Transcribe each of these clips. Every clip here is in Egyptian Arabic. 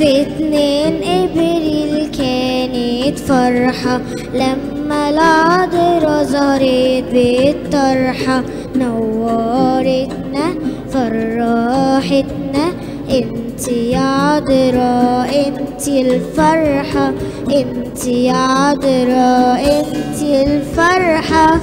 في اتنين ابريل كانت فرحة لما العذرا ظهرت بالطرحة نورتنا فرحتنا انت يا عذرا انت الفرحة انت يا عذرا انت الفرحة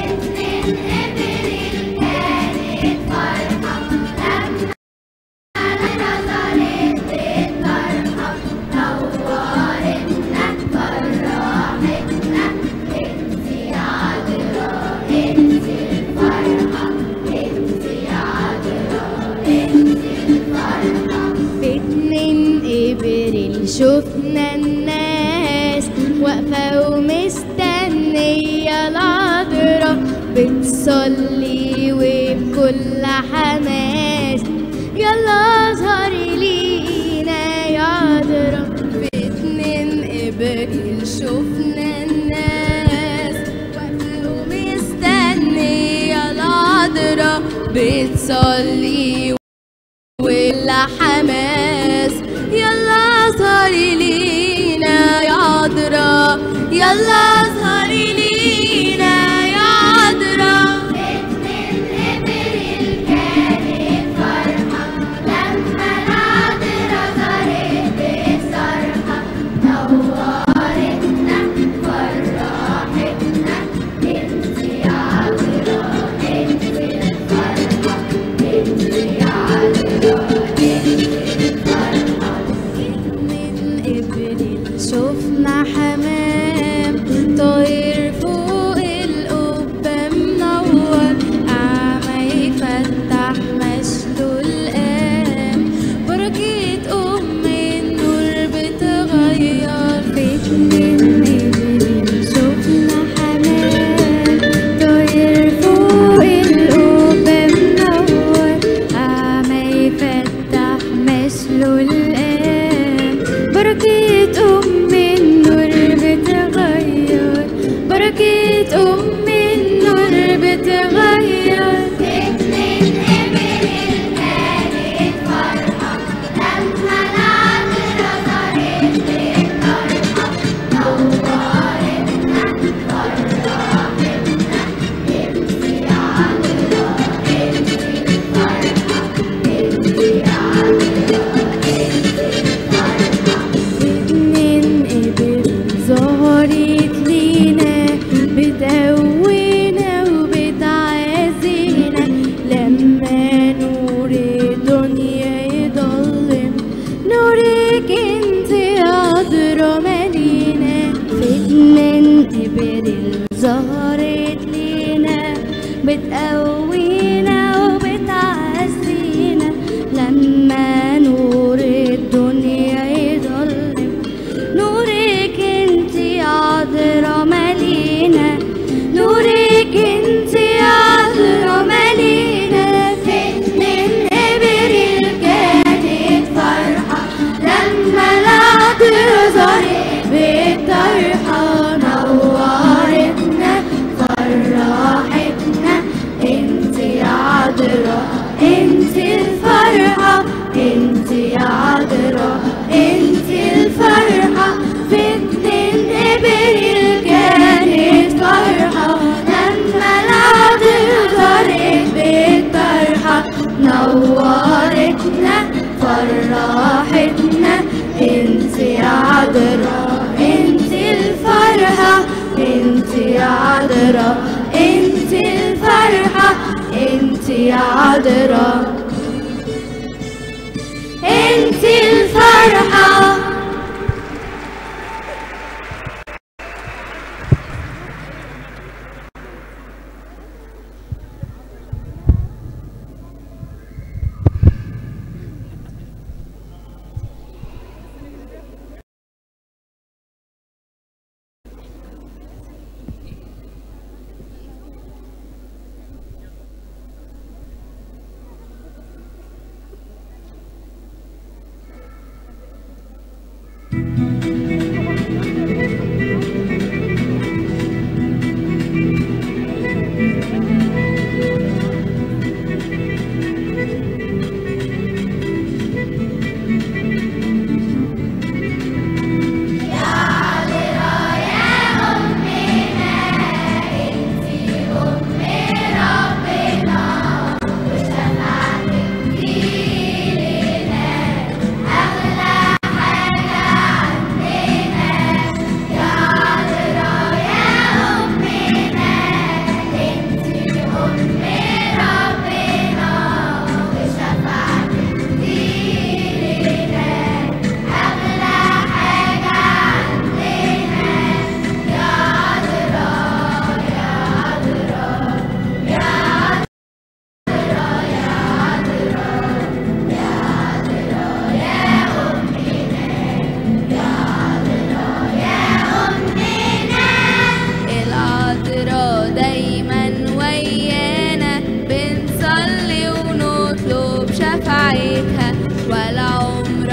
في اتنين ابريل شفنا الناس واقفة ومستنية العذرا بتصلي وبكل حماس يلا اظهري لينا يا عذرا في اتنين ابريل شفنا الناس واقفة ومستنية العذرا بتصلي ولا حماس يلا اظهري لينا يا عذرا يلا اظهري لينا يا عذرا من ابريل شفنا حمام طاير فوق القبة منور أعمى يفتح مشلول قام بركة أم النور بتغير في اتنين ابريل شفنا حمام طاير فوق القبة منور أعمى يفتح مشلول قام بركة أم النور بتغير بركة أم النور بتغير اتنين ابريل ظهرت لينا بتقوينا وبتعزينا لما نور الدنيا يضلم نورك انت عذرا مالينا في اتنين ابريل ظهرت لينا بتقوينا وبتعزينا لما نور الدنيا يضلم نورك انت عذرا مالينا نورك انت عذرا مالينا في اتنين ابريل كانت فرحة لما العذرا ظهرت بالطرحة نورتنا فرحتنا انت يا عذرا انت الفرحة انت يا عذرا انت الفرحة في اتنين ابريل كانت فرحة لما العذرا ظهرت بالطرحة نورتنا فرحتنا انت يا عذرا انت الفرحة انت يا عذرا انت الفرحة انت يا عذرا انت الفرحة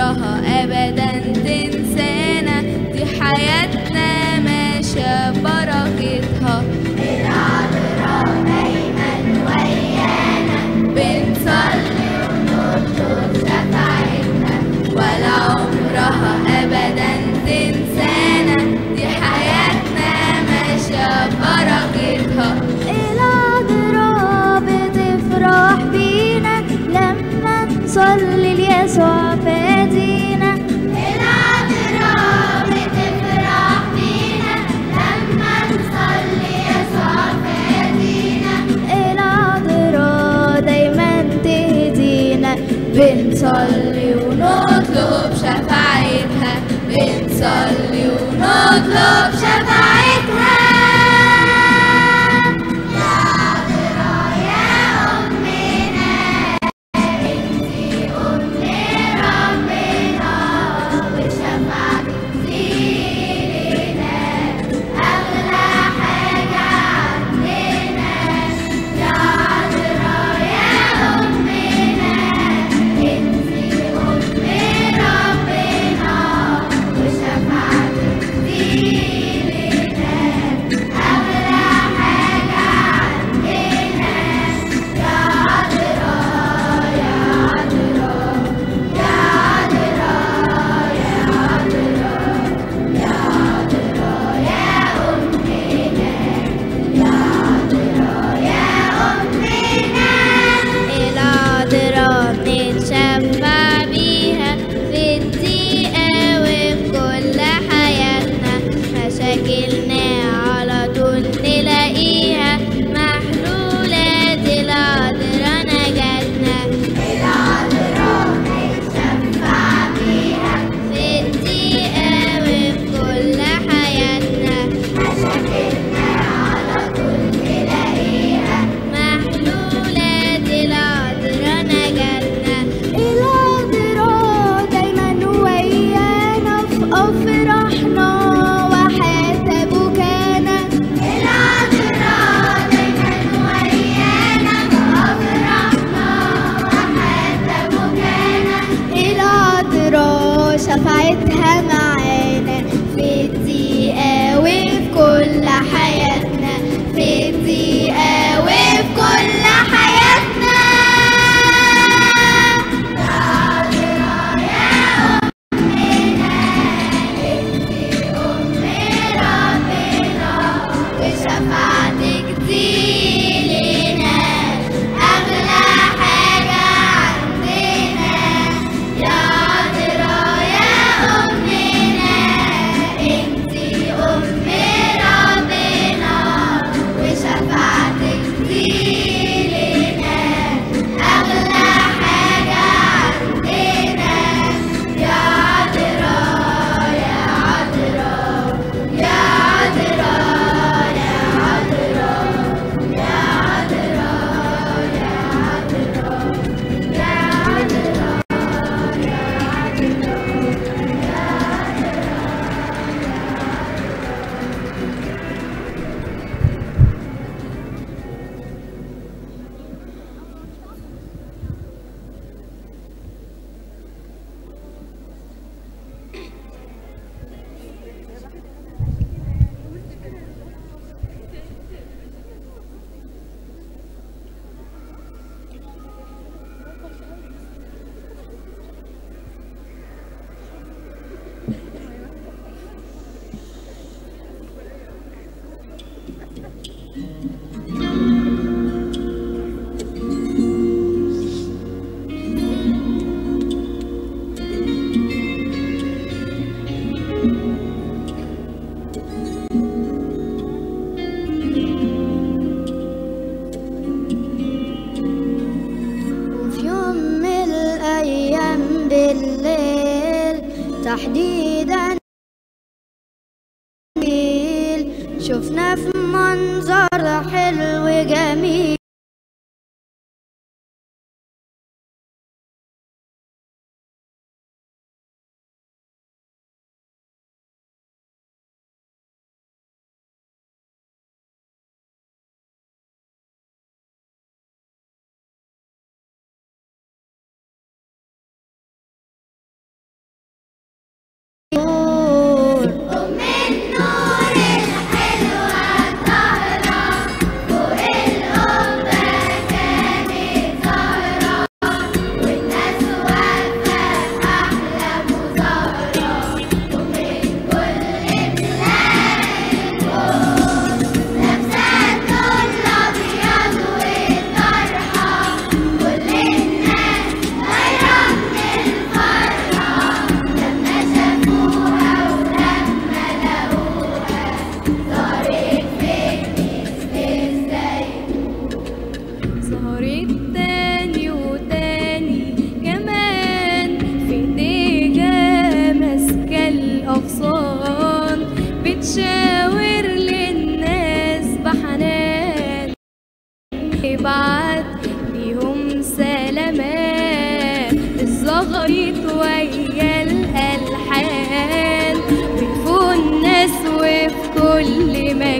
عمرها أبدا تنسانا دي حياتنا ماشية بركتها العذراء دايما ويانا بنصلي ونطلب شفاعتها ولا عمرها أبدا تنسانا دي حياتنا ماشية بركتها العذراء بتفرح بينا لما نصلي ليسوع فادينا العذراء بتفرح بينا لما نصلي يسوع فادينا العذراء دايما تهدينا بنصلي ونطلب شفاعتها بنصلي ونطلب شفاعتها يا عذراء يا أمنا انتي أم ربنا وشفاعتك لينا أغلى حاجة عندنا يا عذراء يا أمنا انتي أم ربنا وشفاعتك لينا أغلى حاجة عندنا يا عذراء يا عذراء يا عذراء يا عذراء يا عذراء يا أمنا يا عذراء يا أمنا العذراء بنتشفع بيها في الدقيقة وفي كل حياتنا مشاكلنا على طول نلاقيها محلولة دي العذراء نجاتنا العذراء نتشفع بيها في الدقيقة وفي كل حياتنا مشاكلنا على طول نلاقيها محلولة دي العذراء نجاتنا العذراء دايما ويانا في أفراحنا وحتى بكانا العذراء دايما ويانا بأفراحنا وحتى بكانا العذراء شفاعتها معانا في الدقيقة وفي كل حياتنا في الدقيقة وفي كل حياتنا وشفاعتك دي لينا أغلى حاجة عندنا يا عذراء يا أمنا انتي أم ربنا وشفاعتك دي لينا أغلى حاجة عندنا يا عذراء يا عذراء يا عذراء يا عذراء يا عذراء يا عذراء يا عذراء وفي يوم من الأيام بالليل تحديدا شفنا في منظر حلو جميل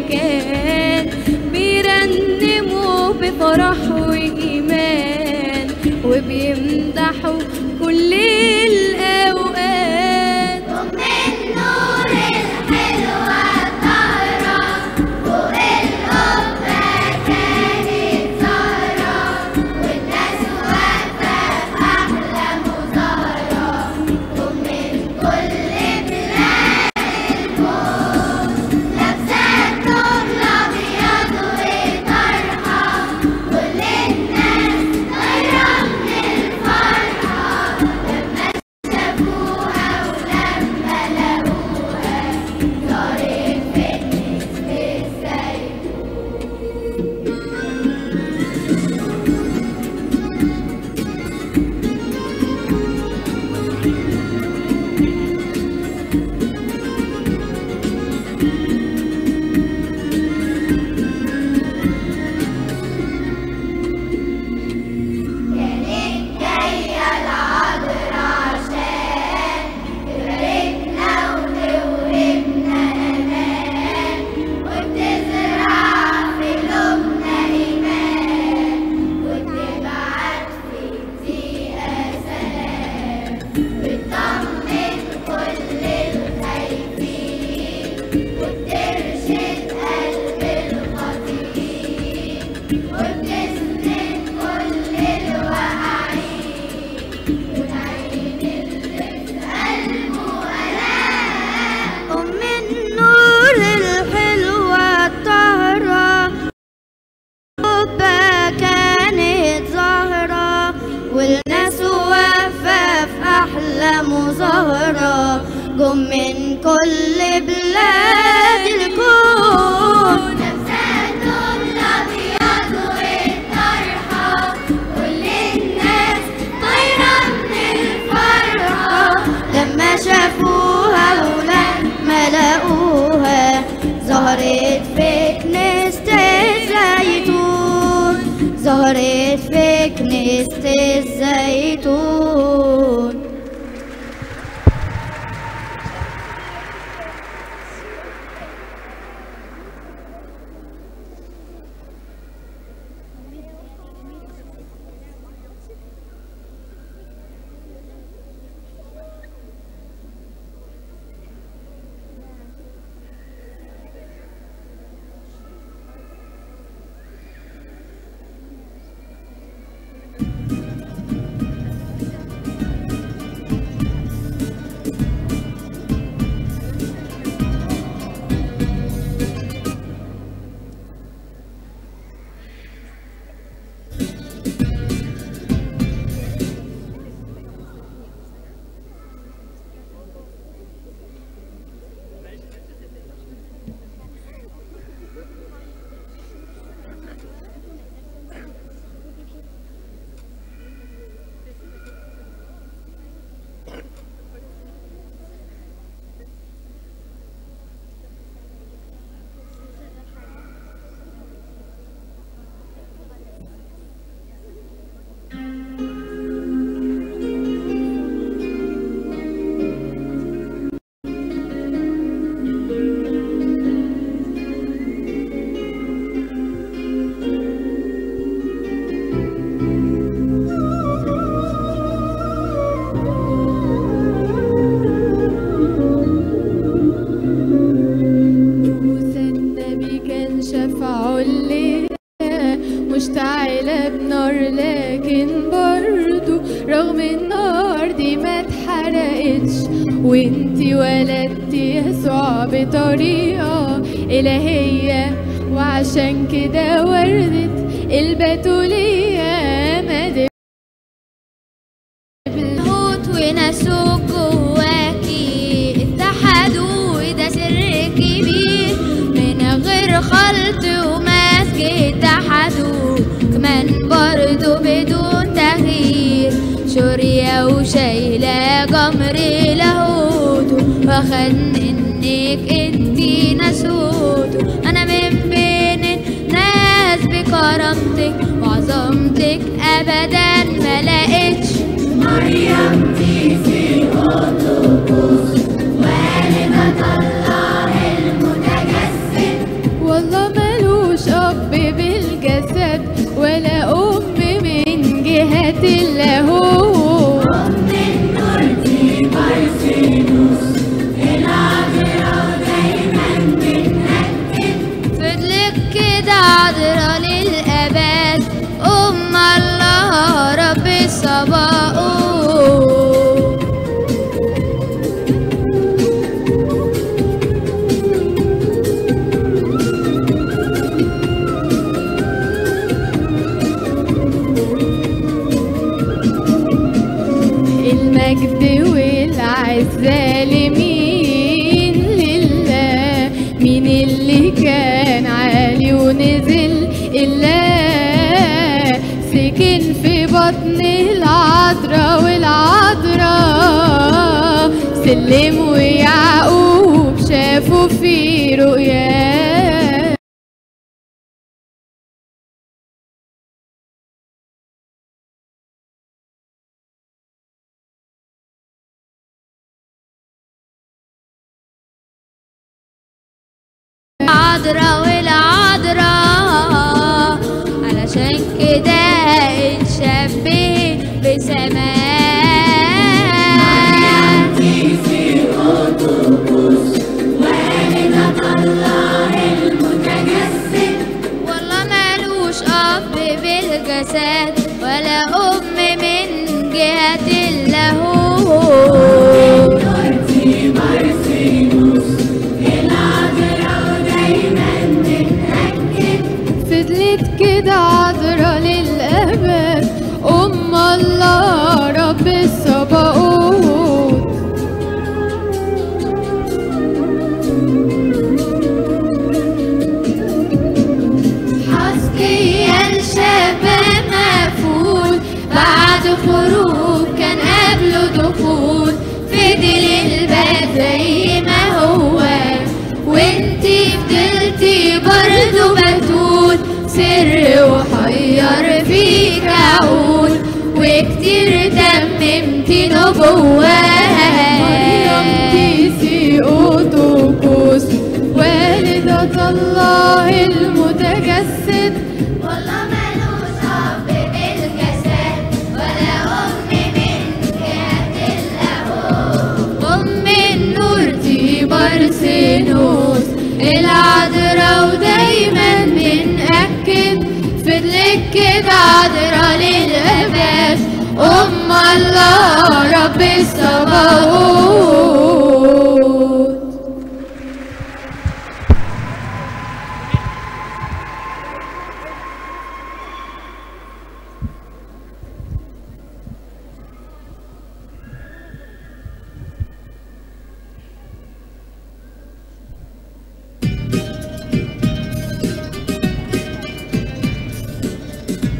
مكان بيرنموا بفرح وإيمان وبيمدحوا كل الأوقات ومن نور الحلوة طهرة فوق القبة كانت زهرة والناس واقفة في أحلى مظاهرة ومن كل بلاد الكون لابسة الثوب الأبيض وطرحة كل الناس طايرة من الفرحة لما شافوها ولما لقوها صارت فتنة بالزيتون كانت جاية العذرا عشان تباركنا وتوهبنا أمان وتزرع في قلوبنا إيمان وتبعت في دقيقة سلام بتطمن كل الخايفين وبترشد قلب الخاطئين وبتسند كل الواقعين وتعين اللي في قلبه ألام أم النور الحلوة الطاهرة حبها كانت زهرة والناس واقفة في أحلى مظاهرة جم من كل بلاد الكون نفساتهم الأبيض والطرحة كل الناس طايرة من الفرحة لما شافوها ولما لقوها ظهرت في كنيسة الزيتون ظهرت في كنيسة الزيتون موسى النبي كان شفعه الليل مشتعلة بنار لكن برضو رغم النار دي ما اتحرقتش وانتي ولدتي يسوع بطريقة إلهية وعشان كده وردت البتولية مدى الموت ونسوك جواكي اتحدوا وده سر كبير من غير خلط ومسك اتحدوا كمان برضو بدون تغيير شورية وشايلة جمر لاهوته واخد منك انتي نسوته انا من بين الناس بكرامتك وعظمتك ابدا ما لقيتش مريم دي في القدوس والدة الله المتجسد بطن العذراء والعذراء سلم ويعقوب شافوا في رؤياه العذراء والعذراء علشان كده اتشبه بسماء والله مالوش أب بالجسد ولا أم من جهة اللاهوت فضلت كده عذرا للأبد أم الله رب الصباؤوت حسقيا الشباب مفول بعد خروج كان قبله دخول فضل الباب زي ما هو وانتي فضلتي برضه بتقول سر وحير فيك اقول وكتير تممتي نبوات مريم تيسي أوتوكوس والدة الله المتجسد والله مالوش أب بالجسد ولا أم من جهة اللاهوت أم النور دي برسينوس العذراء ودايما بنأكد فضلك كده عذراء للأبد أم الله رب الصباوت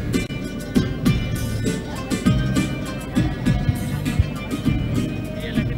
هي اللي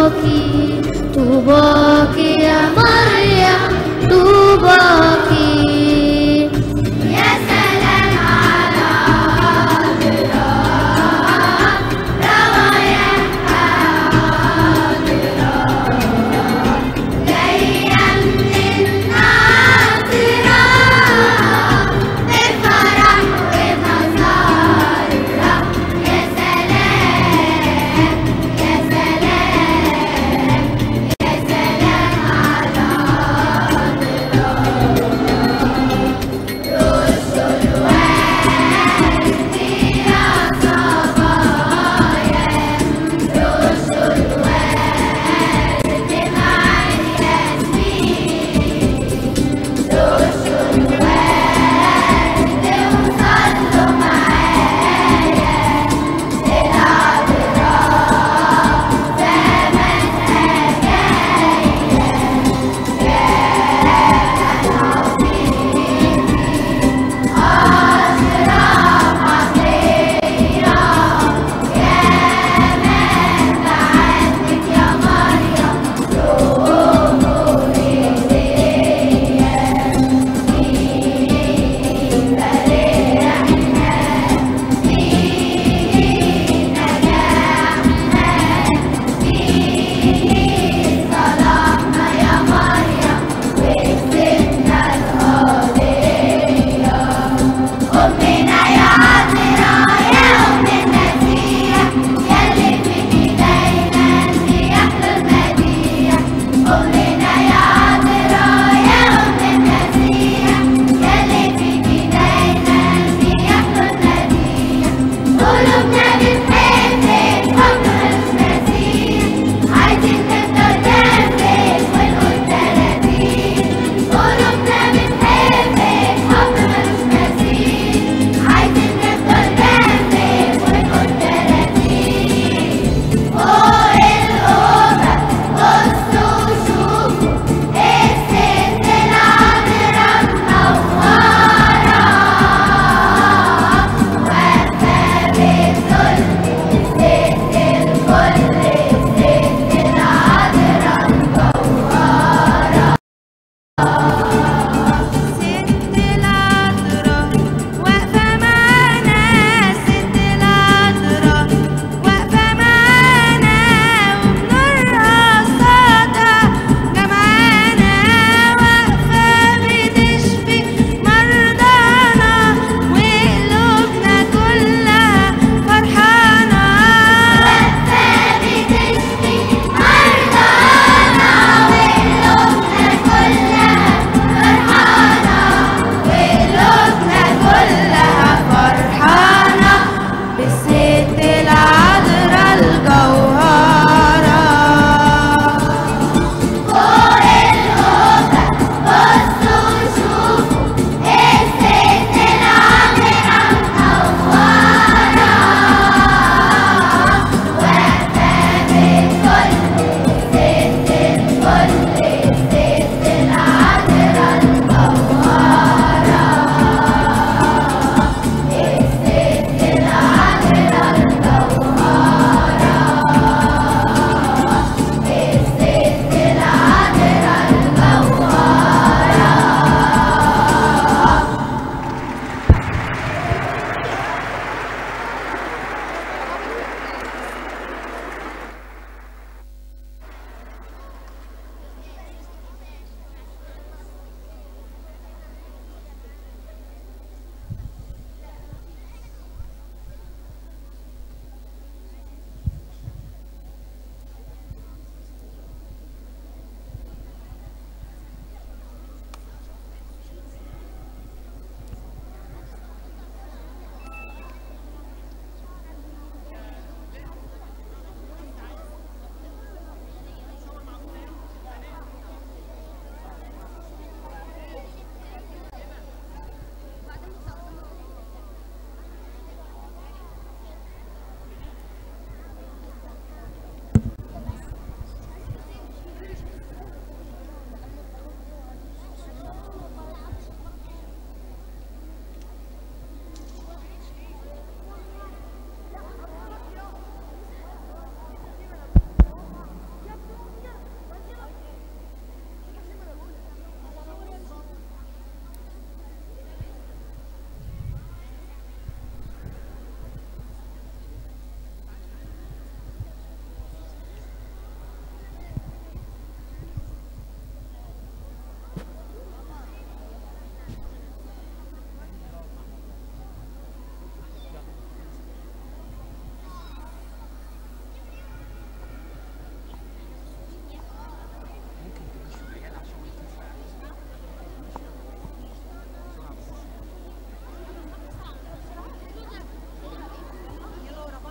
طوباكي طوباكي يا مريم طوباكي يا سلام على عذراء روايح عذراء جاية من الناصرة بفرح ومسارة يا سلام يا سلام يا سلام على عذراء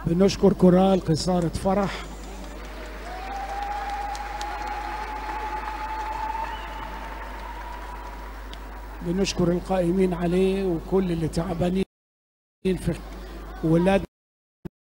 بنشكر كورال قصارة فرح بنشكر القائمين عليه وكل اللي تعبانين في ولاد